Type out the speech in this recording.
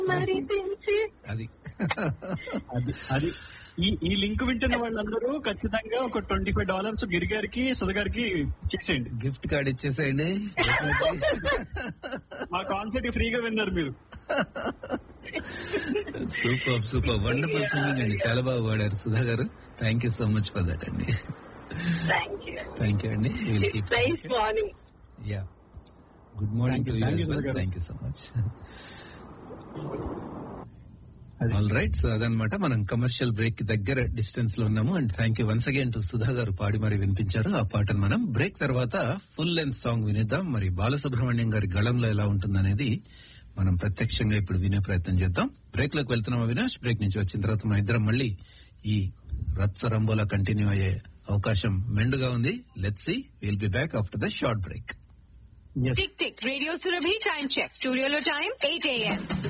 మరి పెంచి అది అది అది ఈ ఈ లింక్ వింటున్న వాళ్ళందరూ ఖచ్చితంగా ఒక ట్వంటీ ఫైవ్ డాలర్స్ గిరి గారికి సుధ గారికి చేసేయండి గిఫ్ట్ కార్డ్ ఇచ్చేసేయండి మా కాన్సెప్ట్ ఫ్రీగా విన్నారు మీరు సూపర్ సూపర్ వండర్ఫుల్ సింగింగ్ అండి చాలా బాగా పాడారు Sudha garu thank you so much for that అండి థ్యాంక్ యూ థ్యాంక్ యూ అండి will keep nice morning yeah good morning to Thank you, you thank you, Suधा thank you so much all right so అదనమాట మనం commercial break కి దగ్గర distance లో ఉన్నాము and thank you once again to Sudha garu పాడి మరి వినిపించారు ఆ పాటను మనం బ్రేక్ తర్వాత ఫుల్ లెంత్ సాంగ్ వినిద్దాం మరి బాలసుబ్రహ్మణ్యం గారి గళంలో ఎలా ఉంటుందనేది మనం ప్రత్యక్షంగా ఇప్పుడు వినే ప్రయత్నం చేద్దాం బ్రేక్ లోకి వెళ్తున్నాం అవినాష్ బ్రేక్ నుంచి వచ్చిన తర్వాత మా ఇద్దరం మళ్ళీ ఈ రత్స రంబోలా కంటిన్యూ అయ్యే అవకాశం మెండుగా ఉంది let's see will be back after the short break Yes. Tick tick radio Surabhi time check స్టూడియోలో టైం ఎయిట్ ఏఎం